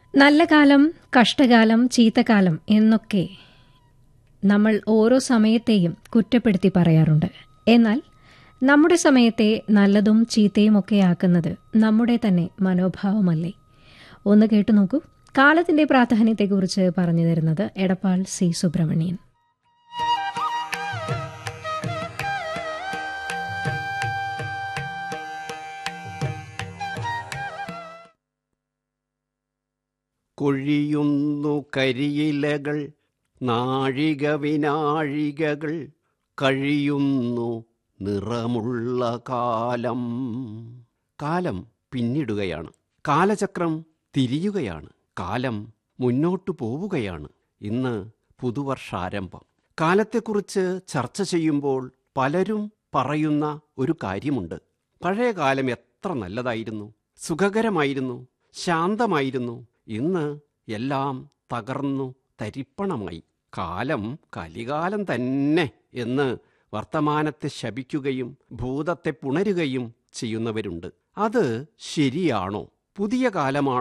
നല്ല കാലം കഷ്ടകാലം ചീത്തകാലം എന്നൊക്കെ നമ്മൾ ഓരോ സമയത്തെയും കുറ്റപ്പെടുത്തി പറയാറുണ്ട് എന്നാൽ നമ്മുടെ സമയത്തെ നല്ലതും ചീത്തയും ഒക്കെ ആക്കുന്നത് നമ്മുടെ തന്നെ മനോഭാവമല്ലേ ഒന്ന് കേട്ടു നോക്കൂ കാലത്തിന്റെ പ്രാധാന്യത്തെക്കുറിച്ച് പറഞ്ഞു തരുന്നത് എടപ്പാൾ സി സുബ്രഹ്മണ്യൻ കൊഴിയുന്നു കരിയിലകൾ നാഴിക വിനാഴികകൾ കഴിയുന്നു നിറമുള്ള കാലം കാലം പിന്നിടുകയാണ് കാലചക്രം തിരിയുകയാണ് കാലം മുന്നോട്ടു പോവുകയാണ് ഇന്ന് പുതുവർഷാരംഭം കാലത്തെക്കുറിച്ച് ചർച്ച ചെയ്യുമ്പോൾ പലരും പറയുന്ന ഒരു കാര്യമുണ്ട് പഴയ കാലം എത്ര നല്ലതായിരുന്നു സുഖകരമായിരുന്നു ശാന്തമായിരുന്നു ഇന്ന് എല്ലാം തകർന്നു തരിപ്പണമായി കാലം കലികാലം തന്നെ എന്ന് വർത്തമാനത്തെ ശപിക്കുകയും ഭൂതത്തെ പുണരുകയും ചെയ്യുന്നവരുണ്ട് അത് ശരിയാണോ പുതിയ കാലമാണോ